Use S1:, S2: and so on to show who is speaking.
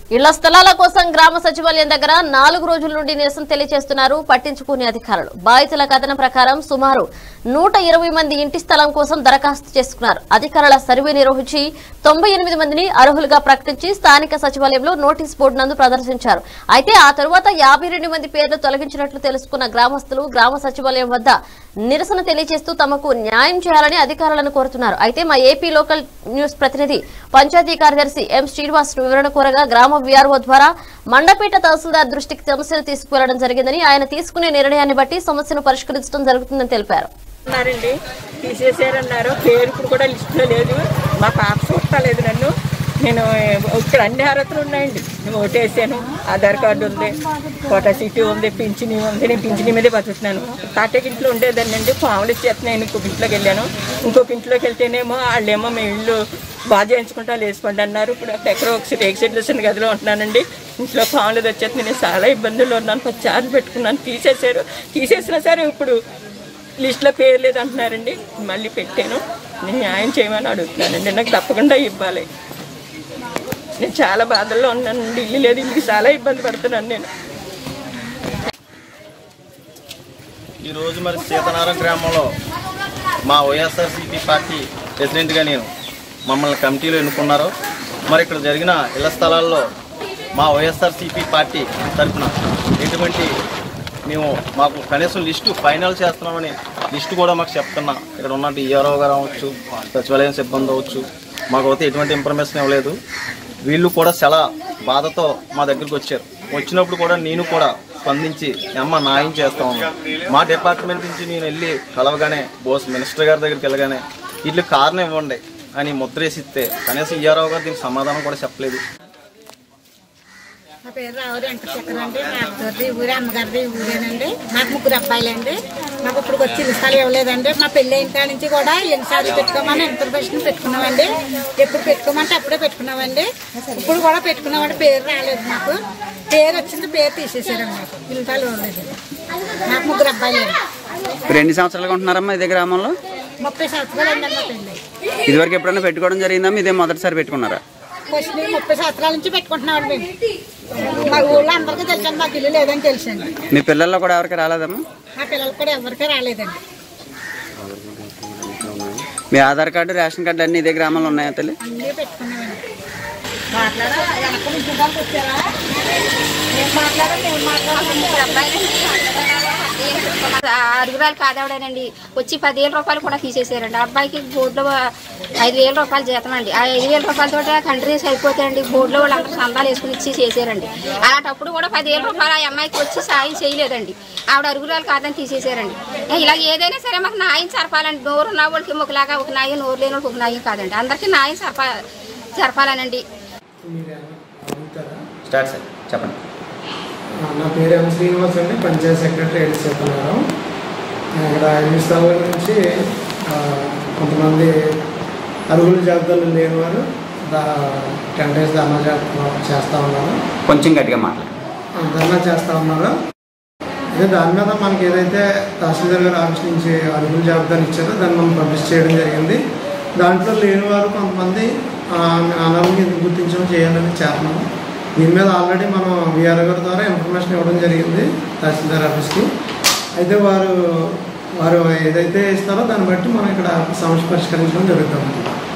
S1: ఇళ్ల స్థలాల కోసం గ్రామ సచివాలయం దగ్గర నాలుగు రోజుల నుండి నిరసన తెలియజేస్తున్నారు పట్టించుకునే అధికారులు బాధితుల కథనం ప్రకారం సుమారు నూట ఇరవై మంది ఇంటి స్థలం కోసం దరఖాస్తు చేసుకున్నారు అధికారుల సర్వే నిర్వహించి తొంభై ఎనిమిది మందిని అర్హులుగా ప్రకటించి స్థానిక సచివాలయంలో నోటీస్ బోర్డు నందు ప్రదర్శించారు అయితే ఆ తరువాత యాభై రెండు మంది పేర్లు తొలగించినట్లు తెలుసుకున్న గ్రామస్తులు గ్రామ సచివాలయం వద్ద నిరసన తెలియజేస్తూ తమకు న్యాయం చేయాలని అధికారులను కోరుతున్నారు అయితే మా ఏపీ లోకల్ న్యూస్ ప్రతినిధి పంచాయతీ కార్యదర్శి ఎం శ్రీనివాస్ వివరణ కోరగా గ్రామ వీఆర్ఓ ద్వారా మండపేట తహసీల్దార్ దృష్టికి సమస్యలు తీసుకువెళ్లడం జరిగిందని ఆయన తీసుకునే నిర్ణయాన్ని బట్టి సమస్యను పరిష్కరించడం జరుగుతుందని తెలిపారు
S2: అన్నారండి తీసేసారన్నారు పేరు ఇప్పుడు కూడా లిస్టులో లేదు మా పాప చూడలేదు నన్ను నేను ఇక్కడ అన్ని అర్హతలు ఉన్నాయండి నేను ఓటేసాను ఆధార్ కార్డు ఉంది కోటా సిటీ ఉంది పింఛని ఉంది నేను పింఛని మీదే బతుకుతున్నాను తాటకి ఇంట్లో ఉండేదాన్నండి పాములు ఇచ్చేస్తున్నాను ఇంకొక ఇంట్లోకి వెళ్ళాను ఇంకొక ఇంట్లోకి వెళ్తేనేమో వాళ్ళేమో మీ ఇల్లు బాగా చేయించుకుంటా లేసుకోండి అన్నారు ఇప్పుడు ఎక్కడో ఒక రేక్ షెడ్ వచ్చిన గదిలో ఉంటున్నానండి ఇంట్లో పాములు వచ్చేస్తుంది నేను చాలా ఇబ్బందుల్లో ఉన్నాను పది చార్లు పెట్టుకున్నాను తీసేశారు తీసేసినా సరే ఇప్పుడు లిస్ట్లో పేరు లేదు అంటున్నారండి మళ్ళీ పెట్టాను నేను న్యాయం చేయమని అడుగుతున్నానండి నాకు తప్పకుండా ఇవ్వాలి నేను చాలా బాధల్లో ఉన్నానండి ఇల్లు లేదు ఇల్లుకి చాలా ఇబ్బంది పడుతున్నాను నేను
S3: ఈరోజు మరి సీతనారం గ్రామంలో మా వైఎస్ఆర్సీపీ పార్టీ ప్రెసిడెంట్గా నేను మమ్మల్ని కమిటీలో ఎన్నుకున్నారు మరి ఇక్కడ జరిగిన ఇళ్ల స్థలాల్లో మా వైఎస్ఆర్సీపీ పార్టీ తరఫున ఎటువంటి మేము మాకు కనీసం లిస్టు ఫైనల్ చేస్తున్నామని లిస్టు కూడా మాకు చెప్తున్నా ఇక్కడ ఉన్నట్టు ఈఆర్ఓ గారు అవ్వచ్చు సచివాలయం సిబ్బంది అవ్వచ్చు మాకు అయితే ఎటువంటి ఇన్ఫర్మేషన్ ఇవ్వలేదు వీళ్ళు కూడా చాలా బాధతో మా దగ్గరికి వచ్చారు వచ్చినప్పుడు కూడా నేను కూడా స్పందించి అమ్మ న్యాయం చేస్తా ఉన్నాను మా డిపార్ట్మెంట్ నుంచి నేను వెళ్ళి కలవగానే బోస్ మినిస్టర్ గారి దగ్గరికి వెళ్ళగానే వీళ్ళు కారణం ఇవ్వండి అని ముద్రేసిస్తే కనీసం ఈఆర్ఓ గారు దీనికి సమాధానం కూడా చెప్పలేదు
S4: నా పేరు రావు వెంకటచక్రం అండి నా అత్తగారిది ఈ ఊరే అమ్మగారిది ఈ ఊరేనండి నాకు ముగ్గురు అబ్బాయిలండి నాకు ఇప్పుడు వచ్చి ఇన్స్టాల్ ఇవ్వలేదండి మా పెళ్ళి అయిన కాడ నుంచి కూడా ఎన్నిసార్లు పెట్టుకోమని ఇన్ఫర్మేషన్ పెట్టుకున్నామండి ఎప్పుడు పెట్టుకోమంటే అప్పుడే పెట్టుకున్నామండి ఇప్పుడు కూడా పెట్టుకున్నామండి పేరు రాలేదు నాకు పేరు వచ్చింది పేరు తీసేసారండి నాకు ఇన్స్టాల్ ఇవ్వలేదు నాకు ముగ్గురు అబ్బాయిలండి
S5: ఇప్పుడు ఎన్ని సంవత్సరాలుగా ఉంటున్నారమ్మా ఇదే గ్రామంలో
S4: ముప్పై సంవత్సరాలు అయిందండి మా పెళ్ళి
S5: ఇదివరకు ఎప్పుడైనా పెట్టుకోవడం జరిగిందా ఇదే మొదటిసారి పెట్టుకున్నారా
S4: ఫస్ట్ ముప్పై సంవత్సరాల నుంచి పెట్టుకుంటున్నామండి మేము మా ఊళ్ళో అందరికీ తెలుసండి మాకు ఇల్లు లేదని తెలుసండి
S5: మీ పిల్లల్లో కూడా ఎవరికి రాలేదమ్మా
S4: మా పిల్లలు కూడా ఎవరికీ రాలేదండి
S5: మీ ఆధార్ కార్డు రేషన్ కార్డు అన్ని ఇదే గ్రామంలో ఉన్నాయా తల్లి
S4: అన్నీ పెట్టుకున్నామండి మాట్లాడా వెనక నుంచి దానికి వచ్చారా ఏం మాట్లాడండి ఏం
S6: అరుగురాలు కాదావిడేనండి వచ్చి పదివేల రూపాయలు కూడా తీసేసారండి ఆ అబ్బాయికి బోర్డులో ఐదు వేల రూపాయలు జీతం అండి ఆ ఐదు వేల రూపాయలతో కంట్రీస్ అయిపోతాయండి బోర్డులో వాళ్ళందరూ సందాలు వేసుకుని ఇచ్చి చేశారండి అలాంటప్పుడు కూడా పదివేల రూపాయలు ఆ అమ్మాయికి వచ్చి సాయం చేయలేదండి ఆవిడ అరుగురాలు కాదని తీసేశారండి ఏ, ఇలా ఏదైనా సరే మాకు న్యాయం సరపాలండి నోరు ఉన్న వాళ్ళకి ఒకలాగా ఒక న్యాయం నోరు లేని వాళ్ళకి ఒక న్యాయం కాదండి అందరికీ న్యాయం సరపా సరపాలనండి
S5: స్టార్ట్ సార్ చెప్పండి
S7: నా పేరు ఎం శ్రీనివాస్ అండి పంచాయత్ సెక్రటరీ ఎల్ సత్యనారాయణ ఇక్కడ ఎనిమిది స్థలాల నుంచి ఆ, కొంతమంది అరుగుల జాబితాలు లేని వారు దా టెన్ డేస్ ధర్నా జా- చేస్తూ ఉన్నారు
S5: కొంచెం గట్టిగా మాట్లాడు
S7: ఆ, ధర్నా చేస్తూ ఉన్నారు అదే దాని మీద మనకి ఏదైతే తహసీల్దార్ గారు ఆఫీస్ నుంచి అరుగుల జాబితాను ఇచ్చారో దాన్ని మనం పబ్లిష్ చేయడం జరిగింది దాంట్లో లేని వారు కొంతమంది ఆ, అనర్హుల్ని ఎందుకు గుర్తించడం చేయాలని చేస్తున్నాము దీని మీద ఆల్రెడీ మనం విఆర్ గారి ద్వారా ఇన్ఫర్మేషన్ ఇవ్వడం జరిగింది తహసీల్దార్ ఆఫీస్కి అయితే వారు వారు ఏదైతే ఇస్తారో దాన్ని బట్టి మనం ఇక్కడ సమస్య పరిష్కరించడం జరుగుతుంది